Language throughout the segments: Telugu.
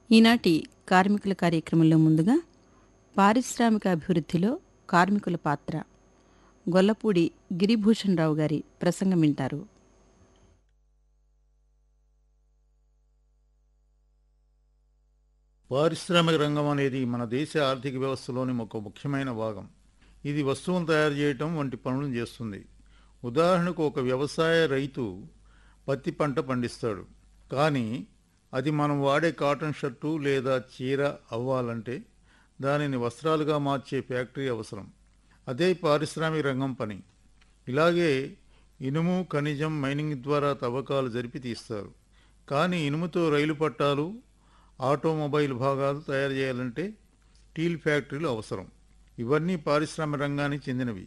ఈనాటి కార్మికుల కార్యక్రమంలో ముందుగా పారిశ్రామిక అభివృద్ధిలో కార్మికుల పాత్ర గొల్లపూడి గిరిభూషణ్ రావు గారి ప్రసంగం వింటారు పారిశ్రామిక రంగం అనేది మన దేశ ఆర్థిక వ్యవస్థలోని ఒక ముఖ్యమైన భాగం ఇది వస్తువులను తయారు చేయటం వంటి పనులను చేస్తుంది ఉదాహరణకు ఒక వ్యవసాయ రైతు పత్తి పంట పండిస్తాడు కానీ అది మనం వాడే కాటన్ షర్టు లేదా చీర అవ్వాలంటే దానిని వస్త్రాలుగా మార్చే ఫ్యాక్టరీ అవసరం అదే పారిశ్రామిక రంగం పని ఇలాగే ఇనుము ఖనిజం మైనింగ్ ద్వారా తవ్వకాలు జరిపి తీస్తారు కానీ ఇనుముతో రైలు పట్టాలు ఆటోమొబైల్ భాగాలు తయారు చేయాలంటే స్టీల్ ఫ్యాక్టరీలు అవసరం ఇవన్నీ పారిశ్రామిక రంగానికి చెందినవి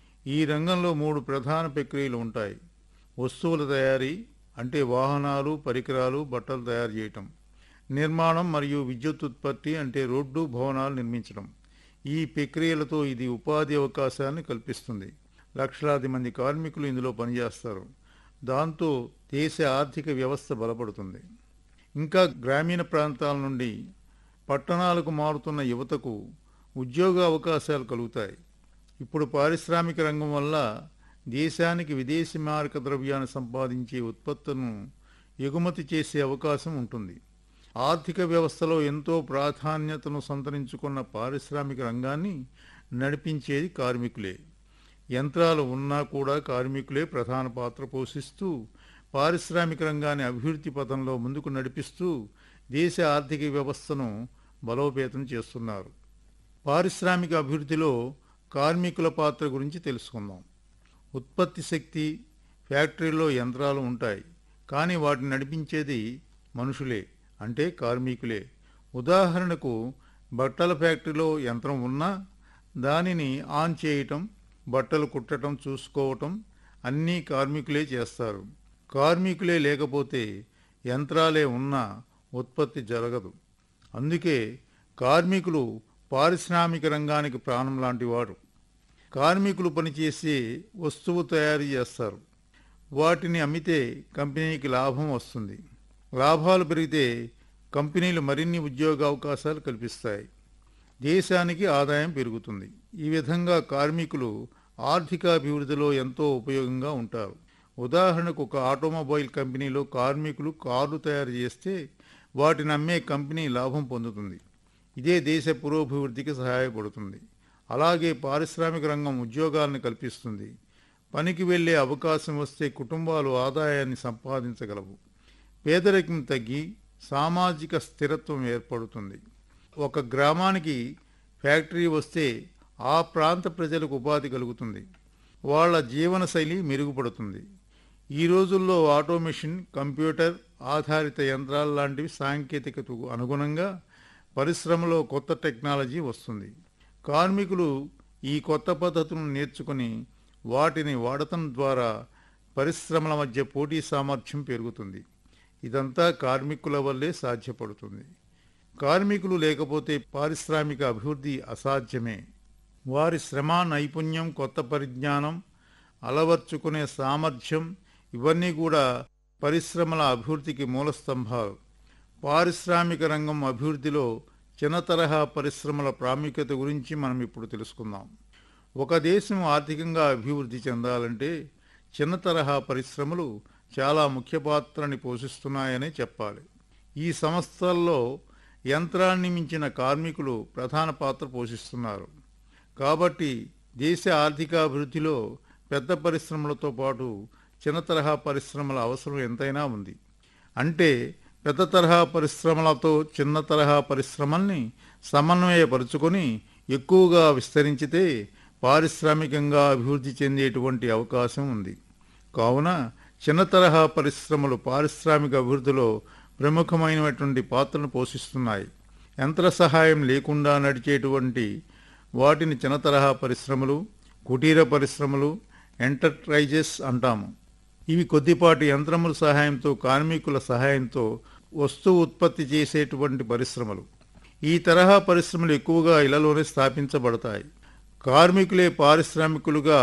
ఈ రంగంలో మూడు ప్రధాన ప్రక్రియలు ఉంటాయి వస్తువుల తయారీ అంటే వాహనాలు పరికరాలు బట్టలు తయారు చేయటం నిర్మాణం మరియు విద్యుత్ ఉత్పత్తి అంటే రోడ్డు భవనాలు నిర్మించడం ఈ ప్రక్రియలతో ఇది ఉపాధి అవకాశాలను కల్పిస్తుంది లక్షలాది మంది కార్మికులు ఇందులో పనిచేస్తారు దాంతో దేశ ఆర్థిక వ్యవస్థ బలపడుతుంది ఇంకా గ్రామీణ ప్రాంతాల నుండి పట్టణాలకు మారుతున్న యువతకు ఉద్యోగ అవకాశాలు కలుగుతాయి ఇప్పుడు పారిశ్రామిక రంగం వల్ల దేశానికి విదేశీ మారక ద్రవ్యాన్ని సంపాదించే ఉత్పత్తులను ఎగుమతి చేసే అవకాశం ఉంటుంది ఆర్థిక వ్యవస్థలో ఎంతో ప్రాధాన్యతను సంతరించుకున్న పారిశ్రామిక రంగాన్ని నడిపించేది కార్మికులే యంత్రాలు ఉన్నా కూడా కార్మికులే ప్రధాన పాత్ర పోషిస్తూ పారిశ్రామిక రంగాన్ని అభివృద్ధి పథంలో ముందుకు నడిపిస్తూ దేశ ఆర్థిక వ్యవస్థను బలోపేతం చేస్తున్నారు పారిశ్రామిక అభివృద్ధిలో కార్మికుల పాత్ర గురించి తెలుసుకుందాం ఉత్పత్తి శక్తి ఫ్యాక్టరీలో యంత్రాలు ఉంటాయి కానీ వాటిని నడిపించేది మనుషులే అంటే కార్మికులే ఉదాహరణకు బట్టల ఫ్యాక్టరీలో యంత్రం ఉన్నా దానిని ఆన్ చేయటం బట్టలు కుట్టడం చూసుకోవటం అన్నీ కార్మికులే చేస్తారు కార్మికులే లేకపోతే యంత్రాలే ఉన్నా ఉత్పత్తి జరగదు అందుకే కార్మికులు పారిశ్రామిక రంగానికి ప్రాణం లాంటి వారు కార్మికులు పనిచేసే వస్తువు తయారు చేస్తారు వాటిని అమ్మితే కంపెనీకి లాభం వస్తుంది లాభాలు పెరిగితే కంపెనీలు మరిన్ని ఉద్యోగ అవకాశాలు కల్పిస్తాయి దేశానికి ఆదాయం పెరుగుతుంది ఈ విధంగా కార్మికులు ఆర్థికాభివృద్ధిలో ఎంతో ఉపయోగంగా ఉంటారు ఉదాహరణకు ఒక ఆటోమొబైల్ కంపెనీలో కార్మికులు కార్లు తయారు చేస్తే వాటిని అమ్మే కంపెనీ లాభం పొందుతుంది ఇదే దేశ పురోభివృద్ధికి సహాయపడుతుంది అలాగే పారిశ్రామిక రంగం ఉద్యోగాలను కల్పిస్తుంది పనికి వెళ్ళే అవకాశం వస్తే కుటుంబాలు ఆదాయాన్ని సంపాదించగలవు పేదరికం తగ్గి సామాజిక స్థిరత్వం ఏర్పడుతుంది ఒక గ్రామానికి ఫ్యాక్టరీ వస్తే ఆ ప్రాంత ప్రజలకు ఉపాధి కలుగుతుంది వాళ్ళ జీవనశైలి మెరుగుపడుతుంది ఈ రోజుల్లో ఆటోమేషన్ కంప్యూటర్ ఆధారిత యంత్రాల లాంటివి సాంకేతికతకు అనుగుణంగా పరిశ్రమలో కొత్త టెక్నాలజీ వస్తుంది కార్మికులు ఈ కొత్త పద్ధతులను నేర్చుకుని వాటిని వాడటం ద్వారా పరిశ్రమల మధ్య పోటీ సామర్థ్యం పెరుగుతుంది ఇదంతా కార్మికుల వల్లే సాధ్యపడుతుంది కార్మికులు లేకపోతే పారిశ్రామిక అభివృద్ధి అసాధ్యమే వారి శ్రమ నైపుణ్యం కొత్త పరిజ్ఞానం అలవర్చుకునే సామర్థ్యం ఇవన్నీ కూడా పరిశ్రమల అభివృద్ధికి మూల స్తంభాలు పారిశ్రామిక రంగం అభివృద్ధిలో చిన్న తరహా పరిశ్రమల ప్రాముఖ్యత గురించి మనం ఇప్పుడు తెలుసుకుందాం ఒక దేశం ఆర్థికంగా అభివృద్ధి చెందాలంటే చిన్న తరహా పరిశ్రమలు చాలా ముఖ్య పాత్రని పోషిస్తున్నాయనే చెప్పాలి ఈ సంస్థల్లో యంత్రాన్ని మించిన కార్మికులు ప్రధాన పాత్ర పోషిస్తున్నారు కాబట్టి దేశ ఆర్థికాభివృద్ధిలో పెద్ద పరిశ్రమలతో పాటు చిన్న తరహా పరిశ్రమల అవసరం ఎంతైనా ఉంది అంటే పెద్ద తరహా పరిశ్రమలతో చిన్న తరహా పరిశ్రమల్ని సమన్వయపరుచుకొని ఎక్కువగా విస్తరించితే పారిశ్రామికంగా అభివృద్ధి చెందేటువంటి అవకాశం ఉంది కావున చిన్న తరహా పరిశ్రమలు పారిశ్రామిక అభివృద్ధిలో ప్రముఖమైనటువంటి పాత్రను పోషిస్తున్నాయి యంత్ర సహాయం లేకుండా నడిచేటువంటి వాటిని చిన్న తరహా పరిశ్రమలు కుటీర పరిశ్రమలు ఎంటర్ప్రైజెస్ అంటాము ఇవి కొద్దిపాటి యంత్రముల సహాయంతో కార్మికుల సహాయంతో వస్తువు ఉత్పత్తి చేసేటువంటి పరిశ్రమలు ఈ తరహా పరిశ్రమలు ఎక్కువగా ఇళ్లలోనే స్థాపించబడతాయి కార్మికులే పారిశ్రామికులుగా